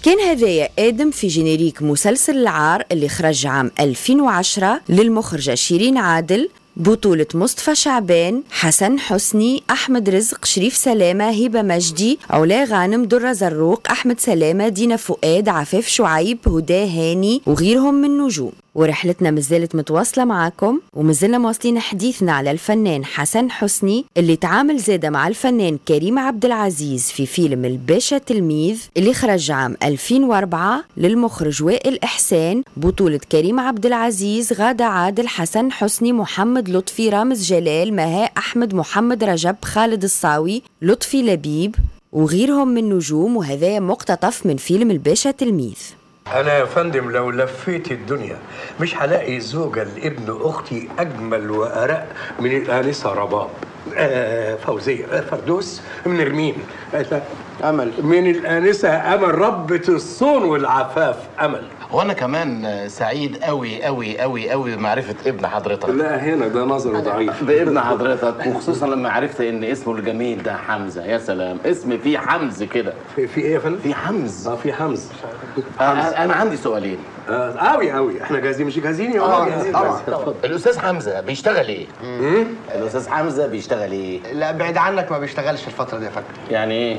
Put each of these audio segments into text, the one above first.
كان هذايا آدم في جينيريك مسلسل العار اللي خرج عام 2010 للمخرجة شيرين عادل بطولة مصطفى شعبان حسن حسني أحمد رزق شريف سلامة هبة مجدي علا غانم درة زروق أحمد سلامة دينا فؤاد عفاف شعيب هدى هاني وغيرهم من نجوم ورحلتنا مازالت متواصلة معاكم ومازلنا مواصلين حديثنا على الفنان حسن حسني اللي تعامل زادة مع الفنان كريم عبد العزيز في فيلم الباشا تلميذ اللي خرج عام 2004 للمخرج وائل إحسان بطولة كريم عبد العزيز غادة عادل حسن حسني محمد لطفي رامز جلال مها أحمد محمد رجب خالد الصاوي لطفي لبيب وغيرهم من نجوم وهذا مقتطف من فيلم الباشا تلميذ أنا يا فندم لو لفيت الدنيا مش هلاقي زوجة لابن أختي أجمل وأرق من الآنسة رباب آه فوزية آه فردوس من رمين آه أمل من الآنسة أمل ربة الصون والعفاف أمل وانا كمان سعيد قوي قوي قوي قوي بمعرفه ابن حضرتك لا هنا ده نظره ضعيف بابن حضرتك وخصوصا لما عرفت ان اسمه الجميل ده حمزه يا سلام اسم فيه حمز كده في, في ايه يا فندم؟ في حمز اه في حمز انا أنا عندي سؤالين آه، قوي قوي احنا جاهزين مش جاهزين يا ولد جاهزين طبعا الاستاذ حمزه بيشتغل ايه الاستاذ حمزه بيشتغل ايه لا بعيد عنك ما بيشتغلش الفترة دي يا فندم يعني ايه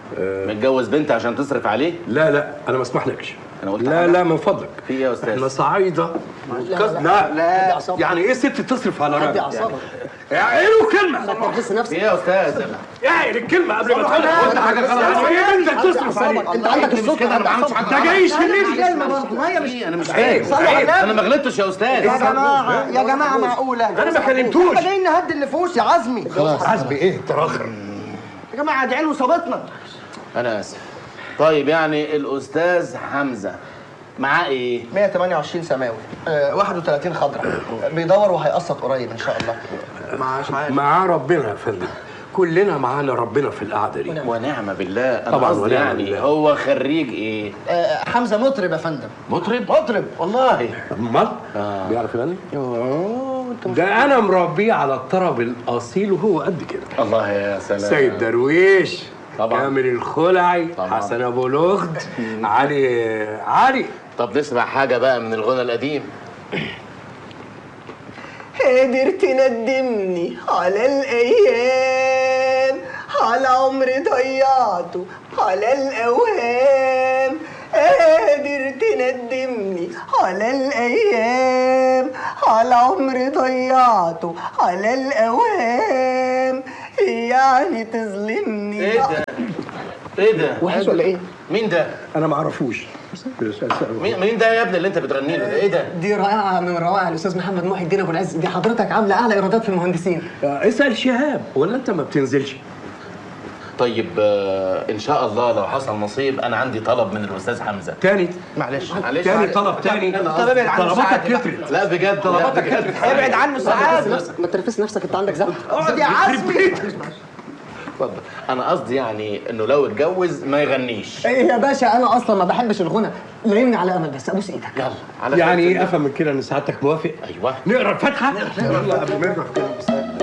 متجوز بنت عشان تصرف عليه لا لا انا ما اسمحلكش أنا قلت لا حاجة؟ لا من فضلك في ايه يا استاذ احنا صعايدة لا لا, لا. يعني ايه ست تصرف على راجل أعصابك. يعني ايه له كلمة تحس نفسك ايه يا استاذ يعني الكلمة قبل ما تقولها قلت حاجة غلط يعني ايه انت تصرف عليه انت عندك الصوت كده انا ما بعملش حاجه ده جاي يشلني كلمة برضه ما هي مش ايه انا مش عيب، فاهم عيب. انا ما غلطتش يا استاذ يا جماعة يا جماعة معقولة أنا ما كلمتوش. احنا جايين نهدي النفوس يا عزمي حسبي ايه تراخر يا جماعة ادعي له صابتنا انا اسف طيب يعني الاستاذ حمزه معاه ايه 128 سماوي آه 31 خضرا بيدور وهيقسط قريب ان شاء الله معاش عارف معاه ربنا يا فندم كلنا معانا ربنا في القعدة دي ونعم بالله انا طبعاً قصدي ونعم يعني بالله. هو خريج ايه آه حمزة مطرب يا فندم مطرب مطرب والله امال بيعرف يغني ده انا مربيه على الطرب الاصيل وهو قد كده الله يا سلام سيد درويش طبعاً. كامل الخلعي طبعاً. حسن ابو لغد علي علي طب نسمع حاجه بقى من الغنى القديم قادر تندمني على الايام على عمري ضيعته على الاوهام قادر تندمني على الايام على عمري ضيعته على الاوهام يعني تظلمني ايه ده ايه ده وحش ولا ايه؟ مين ده انا ما اعرفوش مين مين ده يا ابني اللي انت بتغني له ده ايه ده دي رائعة من روائع الأستاذ محمد محي الدين أبو العز دي حضرتك عاملة أعلى إيرادات في المهندسين اسال شهاب ولا انت ما بتنزلش طيب آه ان شاء الله لو حصل نصيب انا عندي طلب من الاستاذ حمزه تاني معلش معلش تاني طلب تاني طب ابعد عنه طلباتك ساعات بقى. كترت لا بجد طلباتك كانت ابعد عنه ساعات ما تنفس نفسك أنت عندك زحمة اقعد يا عزمي اتفضل انا قصدي يعني انه لو اتجوز ما يغنيش ايه يا باشا انا اصلا ما بحبش الغنى لايمني على امل بس ابوس ايدك يلا على يعني خير. ايه افهم من كده ان سعادتك موافق ايوه نقرا الفاتحه يلا قبل ما نقرا كده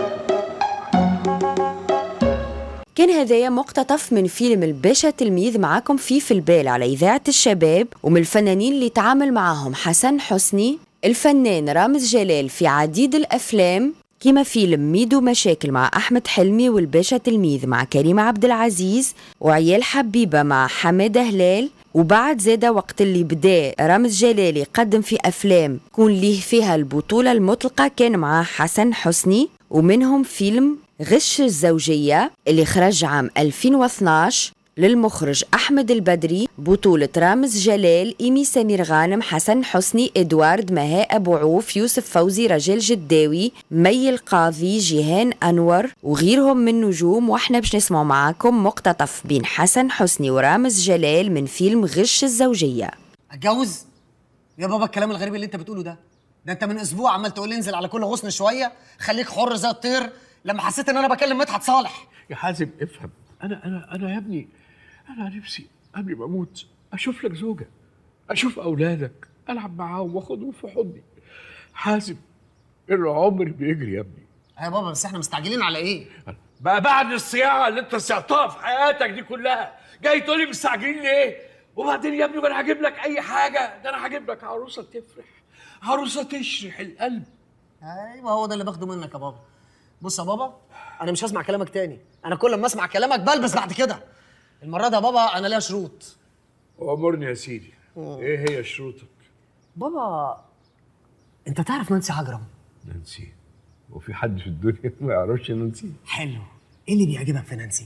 كان هذايا مقتطف من فيلم الباشا تلميذ معاكم فيه في البال على إذاعة الشباب ومن الفنانين اللي تعامل معاهم حسن حسني الفنان رامز جلال في عديد الأفلام كما فيلم ميدو مشاكل مع أحمد حلمي والباشا تلميذ مع كريم عبد العزيز وعيال حبيبة مع حمادة هلال وبعد زادة وقت اللي بدا رامز جلال يقدم في أفلام كون ليه فيها البطولة المطلقة كان مع حسن حسني ومنهم فيلم غش الزوجية اللي خرج عام 2012 للمخرج أحمد البدري بطولة رامز جلال إيمي سمير غانم حسن حسني إدوارد مها أبو عوف يوسف فوزي رجال جداوي مي القاضي جيهان أنور وغيرهم من نجوم وإحنا باش نسمع معاكم مقتطف بين حسن حسني ورامز جلال من فيلم غش الزوجية اتجوز يا بابا الكلام الغريب اللي انت بتقوله ده ده انت من اسبوع عمال تقول لي انزل على كل غصن شويه خليك حر زي الطير لما حسيت ان انا بكلم مدحت صالح يا حازم افهم انا انا انا يا ابني انا نفسي قبل ما اموت اشوف لك زوجه اشوف اولادك العب معاهم واخدهم في حضني حازم العمر بيجري يا ابني يا بابا بس احنا مستعجلين على ايه بقى بعد الصياعه اللي انت صيعتها في حياتك دي كلها جاي تقول لي مستعجلين ليه وبعدين يا ابني وانا هجيب لك اي حاجه ده انا هجيب لك عروسه تفرح عروسه تشرح القلب ايوه هو ده اللي باخده منك يا بابا بص يا بابا انا مش هسمع كلامك تاني انا كل ما اسمع كلامك بلبس بعد كده المره دي يا بابا انا ليا شروط وامرني يا سيدي ايه هي شروطك بابا انت تعرف نانسي عجرم نانسي وفي حد في الدنيا ما يعرفش نانسي حلو ايه اللي بيعجبك في نانسي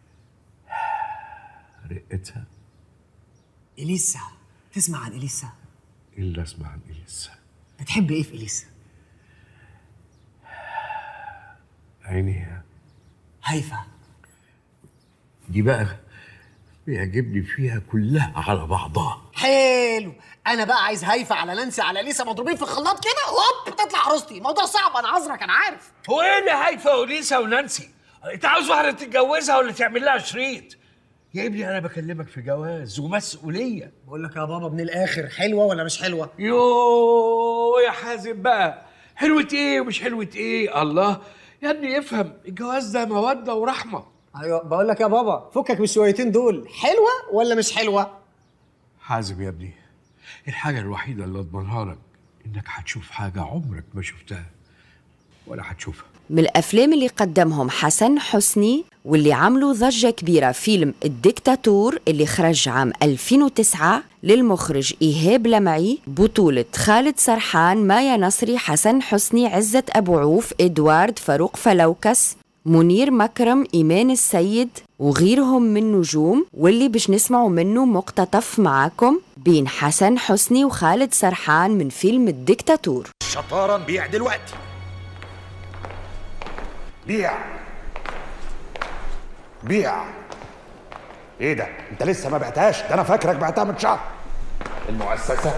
رقتها اليسا تسمع عن اليسا الا اسمع عن اليسا بتحب ايه في اليسا عينيها هيفا دي بقى بيعجبني فيها كلها على بعضها حلو انا بقى عايز هيفا على نانسي على اليسا مضروبين في الخلاط كده هوب تطلع عروستي موضوع صعب انا عذرك انا عارف هو ايه اللي هيفا وليسا ونانسي انت عاوز واحده تتجوزها ولا تعمل لها شريط يا ابني انا بكلمك في جواز ومسؤوليه بقول لك يا بابا من الاخر حلوه ولا مش حلوه يوه يا حازم بقى حلوة ايه ومش حلوة ايه الله يا ابني افهم الجواز ده مودة ورحمة ايوه بقول لك يا بابا فكك من الشويتين دول حلوه ولا مش حلوه حازم يا ابني الحاجة الوحيدة اللي اضمنها لك انك هتشوف حاجة عمرك ما شفتها ولا هتشوفها من الأفلام اللي قدمهم حسن حسني واللي عملوا ضجة كبيرة فيلم الديكتاتور اللي خرج عام 2009 للمخرج إيهاب لمعي بطولة خالد سرحان مايا نصري حسن حسني عزة أبو عوف إدوارد فاروق فلوكس منير مكرم إيمان السيد وغيرهم من نجوم واللي باش نسمعوا منه مقتطف معاكم بين حسن حسني وخالد سرحان من فيلم الديكتاتور شطارة نبيع دلوقتي بيع بيع ايه ده انت لسه ما بعتهاش ده انا فاكرك بعتها من شهر المؤسسة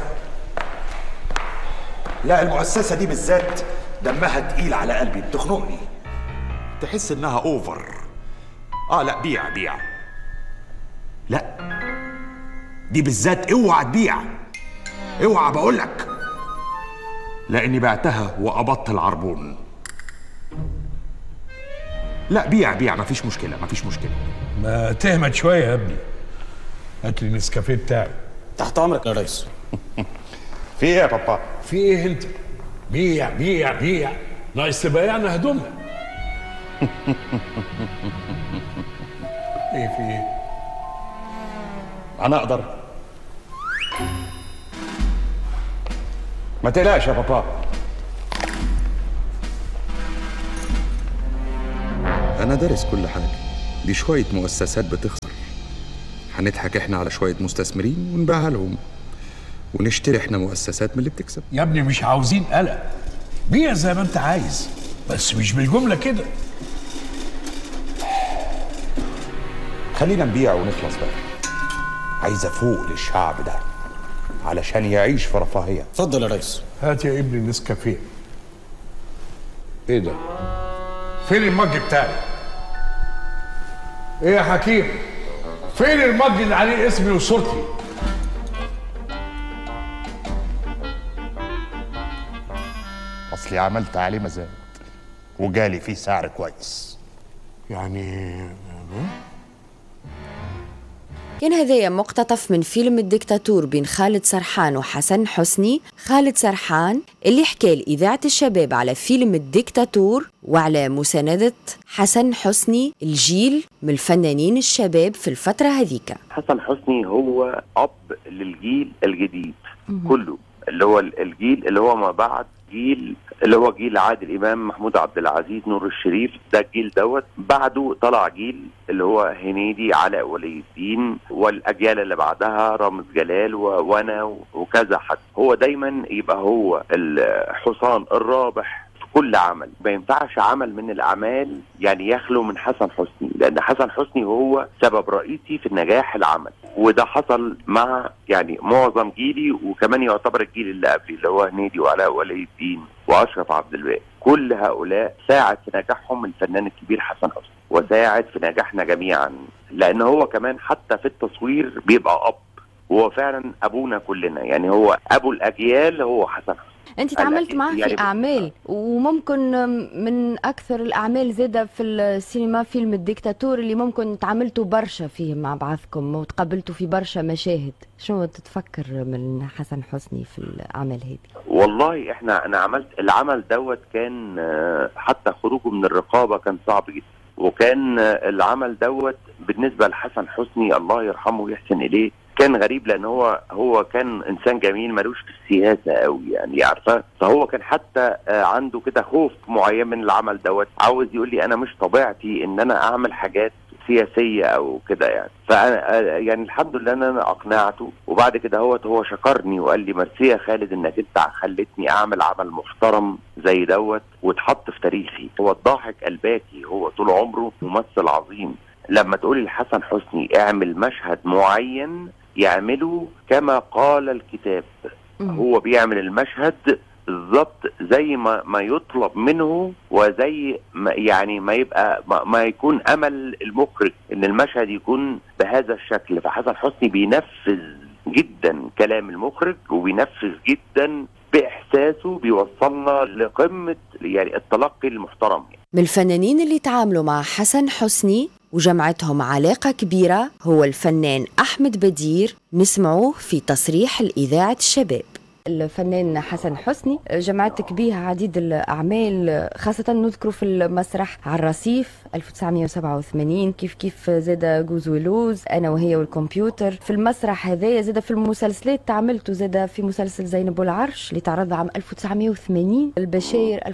لا المؤسسة دي بالذات دمها تقيل على قلبي بتخنقني تحس انها اوفر اه لا بيع بيع لا دي بالذات اوعى تبيع اوعى بقولك لاني بعتها وقبضت العربون لا بيع بيع مفيش مشكلة مفيش مشكلة ما تهمت شوية يا ابني هات لي النسكافيه بتاعي تحت امرك يا ريس في ايه يا بابا؟ في ايه انت؟ بيع بيع بيع ناقص تبيعنا هدومنا ايه في ايه؟ انا اقدر ما تقلقش يا بابا أنا دارس كل حاجة دي شوية مؤسسات بتخسر هنضحك إحنا على شوية مستثمرين ونبيعها لهم ونشتري إحنا مؤسسات من اللي بتكسب يا ابني مش عاوزين قلق بيع زي ما انت عايز بس مش بالجملة كده خلينا نبيع ونخلص بقى عايز افوق للشعب ده علشان يعيش في رفاهية اتفضل يا ريس هات يا ابني النسكافيه ايه ده؟ فين المج بتاعي؟ ايه يا حكيم؟ فين المج اللي عليه اسمي وصورتي؟ اصلي عملت عليه مزاد وجالي فيه سعر كويس يعني كان هذايا مقتطف من فيلم الدكتاتور بين خالد سرحان وحسن حسني خالد سرحان اللي حكى لإذاعة الشباب على فيلم الدكتاتور وعلى مساندة حسن حسني الجيل من الفنانين الشباب في الفترة هذيك حسن حسني هو اب للجيل الجديد كله اللي هو الجيل اللي هو ما بعد جيل اللي هو جيل عادل امام محمود عبد العزيز نور الشريف ده الجيل دوت بعده طلع جيل اللي هو هنيدي علاء ولي الدين والاجيال اللي بعدها رامز جلال و- وانا وكذا حد هو دايما يبقى هو الحصان الرابح في كل عمل ما ينفعش عمل من الاعمال يعني يخلو من حسن حسني لان حسن حسني هو سبب رئيسي في نجاح العمل وده حصل مع يعني معظم جيلي وكمان يعتبر الجيل اللي قبلي اللي هو هنيدي وعلاء ولي الدين واشرف عبد الباقي كل هؤلاء ساعد في نجاحهم الفنان الكبير حسن حسني وساعد في نجاحنا جميعا لان هو كمان حتى في التصوير بيبقى اب وهو فعلا ابونا كلنا يعني هو ابو الاجيال هو حسن حسني انت هلا تعاملت معاه يعني في اعمال وممكن من اكثر الاعمال زاده في السينما فيلم الديكتاتور اللي ممكن تعاملتوا برشا فيه مع بعضكم وتقابلتوا في برشا مشاهد شنو تتفكر من حسن حسني في الاعمال هذه والله احنا انا عملت العمل دوت كان آه، حتى خروجه من الرقابه كان صعب جدا وكان آه، العمل دوت بالنسبه لحسن حسني الله يرحمه ويحسن اليه كان غريب لان هو هو كان انسان جميل ملوش في السياسه قوي يعني عارفه فهو كان حتى آه، عنده كده خوف معين من العمل دوت عاوز يقول لي انا مش طبيعتي ان انا اعمل حاجات سياسيه او كده يعني فانا آه، يعني الحمد لله ان انا اقنعته وبعد كده هو هو شكرني وقال لي ميرسي يا خالد انك انت خلتني اعمل عمل محترم زي دوت واتحط في تاريخي هو الضاحك الباكي هو طول عمره ممثل عظيم لما تقولي لحسن حسني اعمل مشهد معين يعمله كما قال الكتاب هو بيعمل المشهد بالظبط زي ما ما يطلب منه وزي ما يعني ما يبقى ما, ما يكون امل المخرج ان المشهد يكون بهذا الشكل فحسن حسني بينفذ جدا كلام المخرج وبينفذ جدا باحساسه بيوصلنا لقمه يعني التلقي المحترم من الفنانين اللي تعاملوا مع حسن حسني وجمعتهم علاقة كبيرة هو الفنان أحمد بدير نسمعوه في تصريح الإذاعة الشباب الفنان حسن حسني جمعتك به عديد الأعمال خاصة نذكر في المسرح على الرصيف 1987 كيف كيف زاد جوز ولوز أنا وهي والكمبيوتر في المسرح هذايا زاد في المسلسلات تعملت زاد في مسلسل زينب والعرش اللي تعرض عام 1980 البشير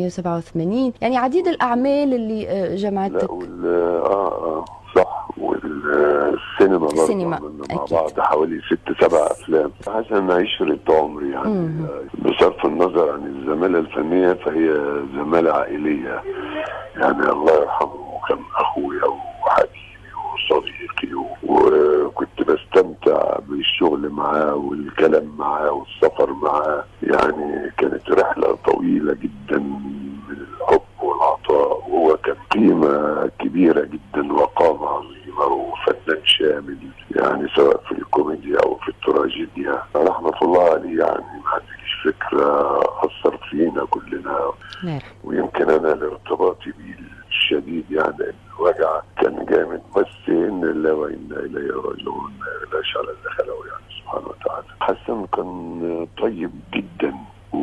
1987 يعني عديد الأعمال اللي جمعتك لا وال اه اه صح والسينما برضه السينما، عملنا مع أكيد. بعض حوالي ست سبع افلام حسن عشرة عمري يعني مم. بصرف النظر عن الزمالة الفنية فهي زمالة عائلية يعني الله يرحمه كان اخويا وحبيبي وصديقي و- وكنت بستمتع بالشغل معاه والكلام معاه والسفر معاه يعني كانت رحلة طويلة جدا من الحب والعطاء وهو كان قيمة كبيرة جدا وقامة عظيمة وفنان شامل يعني سواء في الكوميديا أو في التراجيديا رحمة الله عليه يعني ما عنديش فكرة أثر فينا كلنا لا ويمكن أنا لارتباطي بيه الشديد يعني الوجع كان جامد بس إن الله وإنا إليه راجعون ما يغلاش على اللي خلقه يعني سبحانه وتعالى حسن كان طيب جدا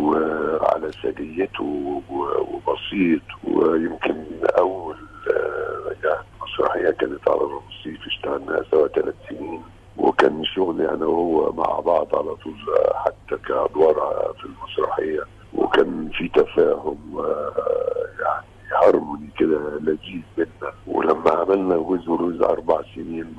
وعلى سجيته و- وبسيط ويمكن أول آه، يعني مسرحية كانت على الرصيف اشتغلناها سوا ثلاث سنين وكان شغلي أنا وهو مع بعض على طول آه، حتى كأدوار في المسرحية وكان في تفاهم آه، يعني هارموني كده لذيذ بينا ولما عملنا جوز وروز اربع سنين